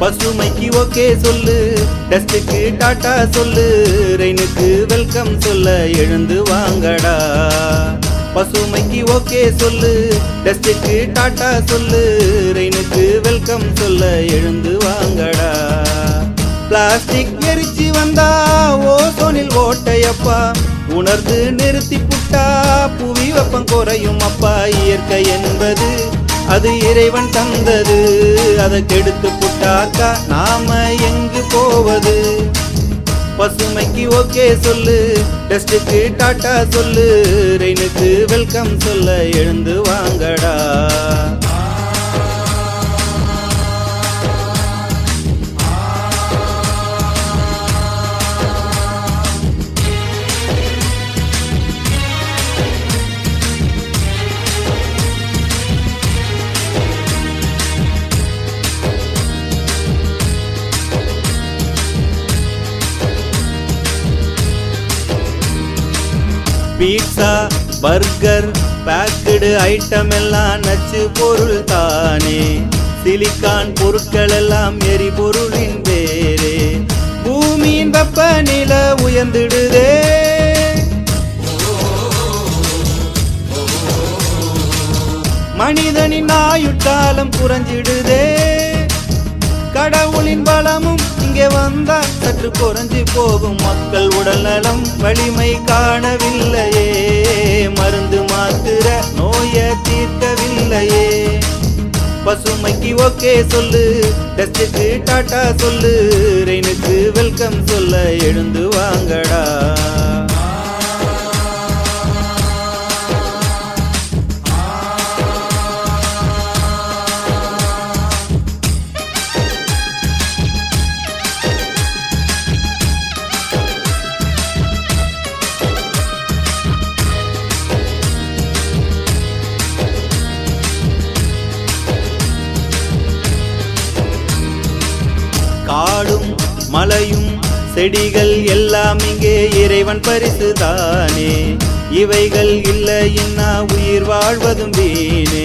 பசுமைக்கு okay சொல்லு டஸ்டுக்கு tata சொல்லு ரெயினுக்கு welcome சொல்ல எழுந்து வாங்கடா பசுமைக்கு ஓகே சொல்லு டஸ்டுக்கு டாட்டா சொல்லு ரெயினுக்கு வெல்கம் சொல்ல எழுந்து வாங்கடா பிளாஸ்டிக் எரிச்சு வந்தா ஓசோனில் ஓட்டையப்பா உணர்ந்து நிறுத்தி புட்டா புவி வெப்பம் குறையும் அப்பா இயற்கை என்பது அது இறைவன் தந்தது அதை கெடுத்து புட்டாக்கா நாம எங்கு போவது பசுமைக்கு ஓகே சொல்லு டஸ்டுக்கு டாட்டா சொல்லு ரெயினுக்கு வெல்கம் சொல்ல எழுந்து வாங்கடா பீட்சா பர்கர் பேக்கடு ஐட்டம் எல்லாம் நச்சு பொருள் தானே சிலிக்கான் பொருட்கள் எல்லாம் எரிபொருளின் வேறே பூமியின் வெப்பநில உயர்ந்திடுதே மனிதனின் ஆயுட்காலம் குறைஞ்சிடுதே கடவுளின் பலமும் இங்கே வந்தா சற்று குறைஞ்சு போகும் மக்கள் உடல் நலம் வலிமை காணவில்லையே மருந்து மாத்திர நோயை தீர்க்கவில்லையே பசுமைக்கு ஓகே சொல்லு டஸ்டுக்கு டாட்டா சொல்லு ரெயினுக்கு வெல்கம் சொல்ல எழுந்து வாங்கடா காடும் மலையும் செடிகள் எல்லாம் இங்கே இறைவன் பரிசு தானே இவைகள் இல்லைன்னா உயிர் வாழ்வதும் வீணே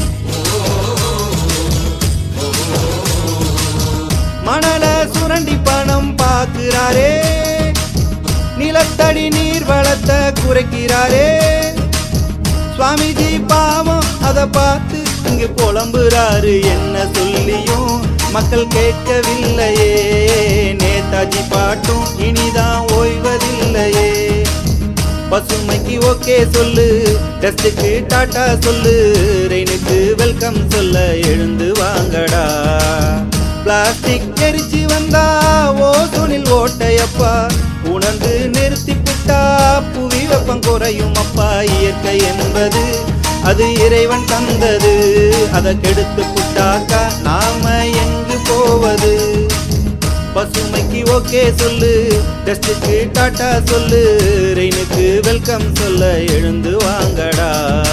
மணல சுரண்டி பணம் பார்க்கிறாரே நிலத்தடி நீர் வளத்தை குறைக்கிறாரே சுவாமிஜி பாவம் அதை பார்த்து இங்கு புலம்புறாரு என்ன சொல்லியும் மக்கள் கேட்கவில்லையே நேதாஜி பாட்டும் இனிதான் ஓய்வதில்லையே பசுமைக்கு ஓகே சொல்லு டஸ்டுக்கு டாட்டா சொல்லு ரெயினுக்கு வெல்கம் சொல்ல எழுந்து வாங்கடா பிளாஸ்டிக் எரிச்சு வந்தா ஓசோனில் ஓட்டையப்பா உணர்ந்து நிறுத்தி புட்டா புவி வெப்பம் குறையும் அப்பா இயற்கை என்பது அது இறைவன் தந்தது அதை கெடுத்து புட்டாக்கா நாம எங்கு போவது பசுமைக்கு ஓகே சொல்லு டஸ்டுக்கு டாட்டா சொல்லு ரெயினுக்கு வெல்கம் சொல்ல எழுந்து வாங்கடா